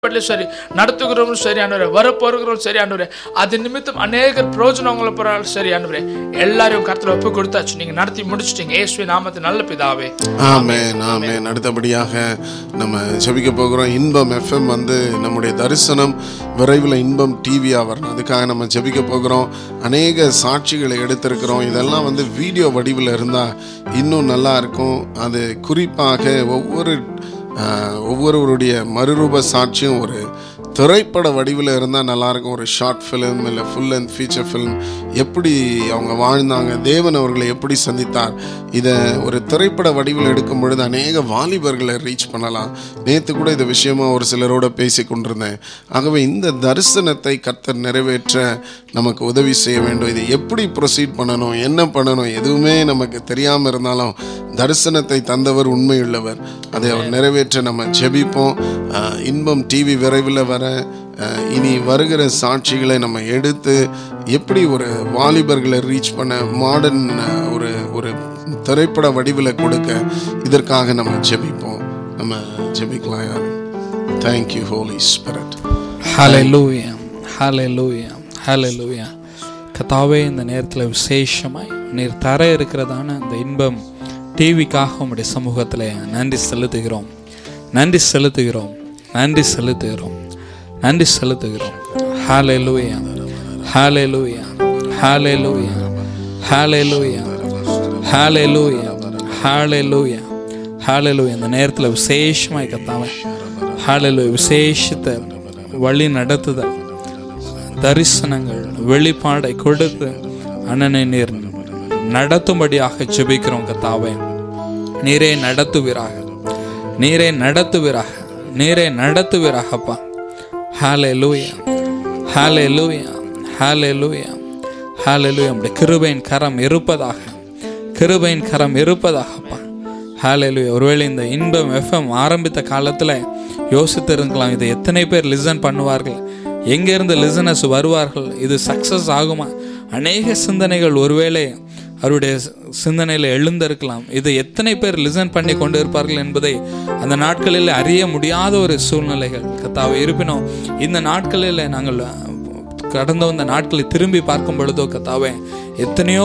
பட்டிலும் சரி நடத்துகிறவரும் சரி ஆண்டவரே வரப்போகிறவரும் சரி ஆண்டவரே அது நிமித்தம் அநேகர் பிரயோஜனம் உங்களை போறாலும் சரி ஆண்டவரே எல்லாரையும் கருத்துல ஒப்பு கொடுத்தாச்சு நீங்க நடத்தி முடிச்சிட்டீங்க இயேசுவின் நாமத்து நல்ல பிதாவே ஆமென் ஆமென் அடுத்தபடியாக நம்ம ஜெபிக்க போகிறோம் இன்பம் எஃப்எம் வந்து நம்முடைய தரிசனம் விரைவில் இன்பம் டிவியாக வரணும் அதுக்காக நம்ம ஜெபிக்க போகிறோம் அநேக சாட்சிகளை எடுத்திருக்கிறோம் இதெல்லாம் வந்து வீடியோ வடிவில் இருந்தால் இன்னும் நல்லா இருக்கும் அது குறிப்பாக ஒவ்வொரு ஆஹ், ஒவ்வொருவருடைய மறுரூப சாட்சியும் ஒரு திரைப்பட வடிவில் இருந்தால் நல்லாயிருக்கும் ஒரு ஷார்ட் ஃபிலிம் இல்லை ஃபுல் அண்ட் ஃபீச்சர் ஃபிலிம் எப்படி அவங்க வாழ்ந்தாங்க தேவன் அவர்களை எப்படி சந்தித்தார் இதை ஒரு திரைப்பட வடிவில் எடுக்கும் பொழுது அநேக வாலிபர்களை ரீச் பண்ணலாம் நேற்று கூட இந்த விஷயமா ஒரு சிலரோட பேசி கொண்டிருந்தேன் ஆகவே இந்த தரிசனத்தை கர்த்தர் நிறைவேற்ற நமக்கு உதவி செய்ய வேண்டும் இது எப்படி ப்ரொசீட் பண்ணணும் என்ன பண்ணணும் எதுவுமே நமக்கு தெரியாமல் இருந்தாலும் தரிசனத்தை தந்தவர் உண்மையுள்ளவர் அதை அவர் நிறைவேற்ற நம்ம ஜெபிப்போம் ஆஹ் இன்பம் டிவி விரைவில் வர ஆஹ் இனி வருகிற சாட்சிகளை நம்ம எடுத்து எப்படி ஒரு வாலிபர்களை ரீச் பண்ண மாடர்ன் ஒரு ஒரு திரைப்பட வடிவில் கொடுக்க இதற்காக நம்ம ஜெபிப்போம் நம்ம ஜெபிக்கலாம் யார் தேங்க்யூ ஹோலி ஸ்பிரிட் ஹalleluya ஹalleluya ஹalleluya கத்தாவே இந்த நேரத்தில் விசேஷமாய் நீர் தர இருக்கிறதான அந்த இன்பம் டிவிக்காக உம்முடைய சமூகத்தில் நன்றி செலுத்துகிறோம் நன்றி செலுத்துகிறோம் நன்றி செலுத்துகிறோம் நன்றி செலுத்துகிறோம் ஹalleluya ஹalleluya ஹalleluya ஹalleluya ஹalleluya ஹalleluya ஹalleluya இந்த நேரத்தில் விசேஷமாய் கத்தாவே ஹalleluya விசேஷத்தை வழி நடத்துதல் தரிசனங்கள் வெளிப்பாடை கொடுத்து அண்ணனை நீர் நடத்தும்படியாக ஜெபிக்கிறோம் கத்தாவே நீரே நடத்துவீராக நீரே நடத்துவீராக நீரே நடத்துவீராகப்பா ஹாலே லூயா ஹாலே லூயா ஹாலே லூயா ஹாலே லூயா நம்முடைய கிருபையின் கரம் இருப்பதாக கிருபையின் கரம் இருப்பதாகப்பா ஹalleluya ஒருவேளை இந்த இன்பம் எஃப்எம் ஆரம்பித்த காலத்தில் யோசித்திருக்கலாம் இதை எத்தனை பேர் லிசன் பண்ணுவார்கள் எங்கேருந்து லிசனர்ஸ் வருவார்கள் இது சக்ஸஸ் ஆகுமா அநேக சிந்தனைகள் ஒருவேளை அவருடைய சிந்தனையில் எழுந்திருக்கலாம் இதை எத்தனை பேர் லிசன் பண்ணி கொண்டு இருப்பார்கள் என்பதை அந்த நாட்களில் அறிய முடியாத ஒரு சூழ்நிலைகள் கத்தாவை இருப்பினும் இந்த நாட்களில் நாங்கள் கடந்த வந்த நாட்களை திரும்பி பார்க்கும் பொழுதோ கத்தாவே எத்தனையோ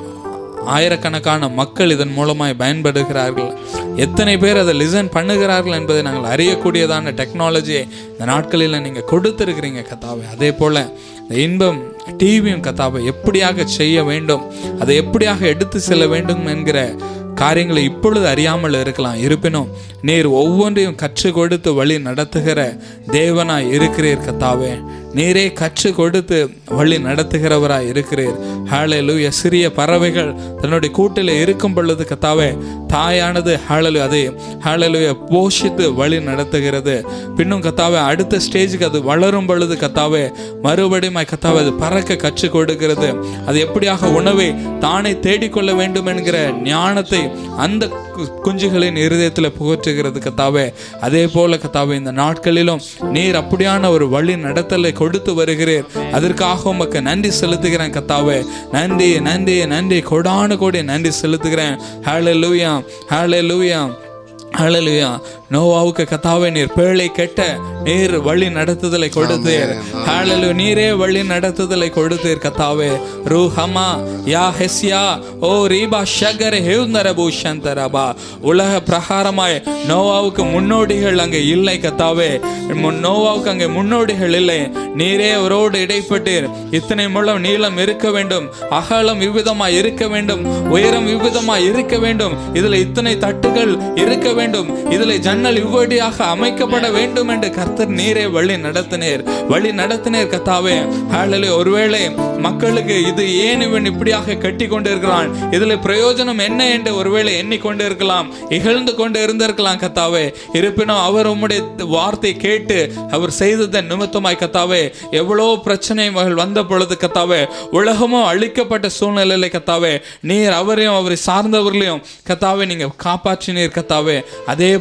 ஆயிரக்கணக்கான மக்கள் இதன் மூலமாய் பயன்படுகிறார்கள் எத்தனை பேர் அதை லிசன் பண்ணுகிறார்கள் என்பதை நாங்கள் அறியக்கூடியதான டெக்னாலஜியை இந்த நாட்களில் நீங்கள் கொடுத்துருக்கிறீங்க கத்தாவை அதே போல் இந்த இன்பம் டிவியும் கத்தாவை எப்படியாக செய்ய வேண்டும் அதை எப்படியாக எடுத்து செல்ல வேண்டும் என்கிற காரியங்களை இப்பொழுது அறியாமல் இருக்கலாம் இருப்பினும் நீர் ஒவ்வொன்றையும் கற்றுக் கொடுத்து வழி நடத்துகிற தேவனாய் இருக்கிறீர் கத்தாவே நீரே கற்றுக் கொடுத்து வழி நடத்துகிறவராய் இருக்கிறீர் ஹாலலூய சிறிய பறவைகள் தன்னுடைய கூட்டில் இருக்கும் பொழுது கத்தாவே தாயானது ஹாலலு அதை ஹாலலுய போஷித்து வழி நடத்துகிறது பின்னும் கத்தாவே அடுத்த ஸ்டேஜுக்கு அது வளரும் பொழுது கத்தாவே மறுபடியும் கத்தாவே அது பறக்க கற்றுக் கொடுக்கிறது அது எப்படியாக உணவை தானே தேடிக்கொள்ள வேண்டும் என்கிற ஞானத்தை அந்த கு- குஞ்சுகளின் இருதயத்தில் புகற்றுகிறது கத்தாவே அதே போல கத்தாவே இந்த நாட்களிலும் நீர் அப்படியான ஒரு வழி நடத்தலை கொடுத்து வருகிறீர் அதற்காக உமக்கு நன்றி செலுத்துகிறேன் கத்தாவே நன்றி நன்றி நன்றி கொடான கோடி நன்றி செலுத்துகிறேன் ஹாலே லூயா ஹாலே லூயா ஹalleluya நோவாவுக்கு கத்தாவே நீர் பேழை கெட்ட நீர் வழி நடத்துதலை கொடுத்தீர் ஹalleluya நீரே வழி நடத்துதலை கொடுத்தீர் கத்தாவே ரூஹமா யா ஹெஸ்யா ஓ ரீபா ஷகர் ஹேவுந்தர பூஷந்தரபா உலக பிரகாரமாய் நோவாவுக்கு முன்னோடிகள் அங்கே இல்லை கத்தாவே முன் நோவாவுக்கு அங்கே முன்னோடிகள் இல்லை நீரே அவரோடு இடைப்பட்டீர் இத்தனை முழம் நீளம் இருக்க வேண்டும் அகலம் இவ்விதமாய் இருக்க வேண்டும் உயரம் இவ்விதமாய் இருக்க வேண்டும் இதுல இத்தனை தட்டுகள் இருக்க வேண்டும் இதுல ஜன்னல் இவ்வடியாக அமைக்கப்பட வேண்டும் என்று கர்த்தர் நீரே வழி நடத்தினீர் வழி நடத்தினீர் கத்தாவே ஹalleluya ஒருவேளை மக்களுக்கு இது ஏன் இவன் இப்படியாக கட்டி கொண்டிருக்கிறான் இதுல பிரயோஜனம் என்ன என்று ஒருவேளை எண்ணிக்கொண்டு இருக்கலாம் இகழ்ந்து கொண்டு இருந்திருக்கலாம் கத்தாவே இருப்பினும் அவர் உம்முடைய வார்த்தை கேட்டு அவர் செய்ததன் நிமித்தமாய் கத்தாவே எவ்வளோ பிரச்சனைகள் வந்த பொழுது கத்தாவே உலகமும் அழிக்கப்பட்ட சூழ்நிலையில கத்தாவே நீர் அவரையும் அவரை சார்ந்தவர்களையும் கத்தாவே நீங்க காப்பாற்றினீர் கத்தாவே அதே போல கத்தாவே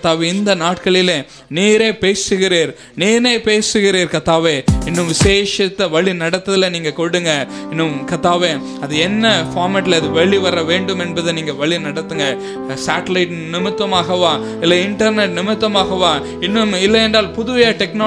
கத்தாவே இந்த நாட்களிலே நீரே பேசுகிறீர் நீரே பேசுகிறீர் கத்தாவே இன்னும் விசேஷத்தை வழி நடத்துதல நீங்க கொடுங்க இன்னும் கத்தாவே அது என்ன ஃபார்மேட்ல அது வெளி வர வேண்டும் என்பதை நீங்க வழி நடத்துங்க சேட்டலைட் நிமித்தமாகவா இல்லை இன்டர்நெட் நிமித்தமாகவா இன்னும் இல்லை என்றால் புதிய டெக்னாலஜி